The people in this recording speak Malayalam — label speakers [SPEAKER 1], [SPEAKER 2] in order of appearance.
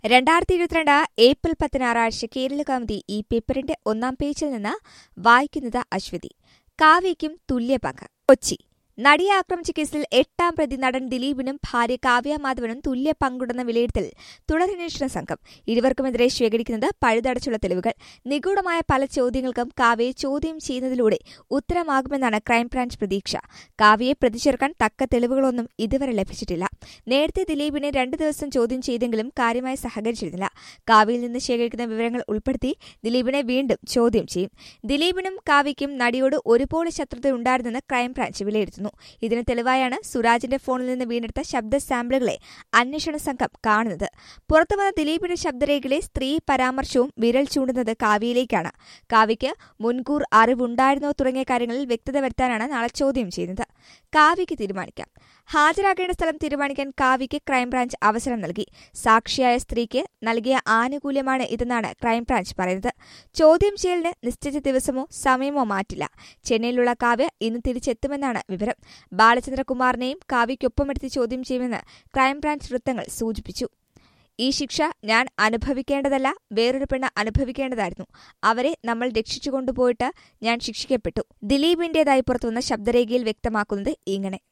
[SPEAKER 1] രണ്ടായിരത്തി ഇരുപത്തിരണ്ട് ഏപ്രിൽ പത്ത് ഞായറാഴ്ച കേരള കൗമുദി ഈ പേപ്പറിന്റെ ഒന്നാം പേജിൽ നിന്ന് വായിക്കുന്നത് അശ്വതി കാവ്യയ്ക്കും തുല്യ പങ്ക് കൊച്ചി നടിയെ ആക്രമിച്ച കേസിൽ എട്ടാം പ്രതി നടൻ ദിലീപിനും ഭാര്യ കാവ്യ മാധവനും തുല്യ പങ്കുണ്ടെന്ന വിലയിരുത്തൽ തുടരന്വേഷണ സംഘം ഇരുവർക്കുമെതിരെ ശേഖരിക്കുന്നത് പഴുതടച്ചുള്ള തെളിവുകൾ നിഗൂഢമായ പല ചോദ്യങ്ങൾക്കും കാവ്യയെ ചോദ്യം ചെയ്യുന്നതിലൂടെ ഉത്തരമാകുമെന്നാണ് ക്രൈംബ്രാഞ്ച് പ്രതീക്ഷ കാവ്യയെ പ്രതിചേർക്കാൻ തക്ക തെളിവുകളൊന്നും ഇതുവരെ ലഭിച്ചിട്ടില്ല നേരത്തെ ദിലീപിനെ രണ്ടു ദിവസം ചോദ്യം ചെയ്തെങ്കിലും കാര്യമായി സഹകരിച്ചിരുന്നില്ല കാവ്യയിൽ നിന്ന് ശേഖരിക്കുന്ന വിവരങ്ങൾ ഉൾപ്പെടുത്തി ദിലീപിനെ വീണ്ടും ചോദ്യം ചെയ്യും ദിലീപിനും കാവ്യയ്ക്കും നടിയോട് ഒരുപോലെ ശത്രുതയുണ്ടായിരുന്നെന്ന് ക്രൈംബ്രാഞ്ച് വിലയിരുത്തുന്നു ഇതിന് തെളിവായാണ് സുരാജിന്റെ ഫോണിൽ നിന്ന് വീണ്ടെടുത്ത ശബ്ദ സാമ്പിളുകളെ അന്വേഷണ സംഘം കാണുന്നത് പുറത്തുവന്ന ദിലീപിന്റെ ശബ്ദരേഖയിലെ സ്ത്രീ പരാമർശവും വിരൽ ചൂണ്ടുന്നത് കാവ്യയിലേക്കാണ് കാവ്യയ്ക്ക് മുൻകൂർ അറിവുണ്ടായിരുന്നോ തുടങ്ങിയ കാര്യങ്ങളിൽ വ്യക്തത വരുത്താനാണ് നാളെ ചോദ്യം ചെയ്യുന്നത് കാവ്യയ്ക്ക് തീരുമാനിക്കാം ഹാജരാകേണ്ട സ്ഥലം തീരുമാനിക്കാൻ കാവ്യയ്ക്ക് ക്രൈംബ്രാഞ്ച് അവസരം നൽകി സാക്ഷിയായ സ്ത്രീക്ക് നൽകിയ ആനുകൂല്യമാണ് ഇതെന്നാണ് ക്രൈംബ്രാഞ്ച് പറയുന്നത് ചോദ്യം ചെയ്യലിന് നിശ്ചിത ദിവസമോ സമയമോ മാറ്റില്ല ചെന്നൈയിലുള്ള കാവ്യ ഇന്ന് തിരിച്ചെത്തുമെന്നാണ് വിവരം ബാലചന്ദ്രകുമാറിനെയും കാവ്യയ്ക്കൊപ്പമെടുത്ത് ചോദ്യം ചെയ്യുമെന്ന് ക്രൈംബ്രാഞ്ച് വൃത്തങ്ങൾ സൂചിപ്പിച്ചു ഈ ശിക്ഷ ഞാൻ അനുഭവിക്കേണ്ടതല്ല വേറൊരു പെണ്ണ് അനുഭവിക്കേണ്ടതായിരുന്നു അവരെ നമ്മൾ രക്ഷിച്ചു കൊണ്ടുപോയിട്ട് ഞാൻ ശിക്ഷിക്കപ്പെട്ടു ദിലീപിന്റേതായി പുറത്തുവന്ന ശബ്ദരേഖയിൽ വ്യക്തമാക്കുന്നത് ഇങ്ങനെ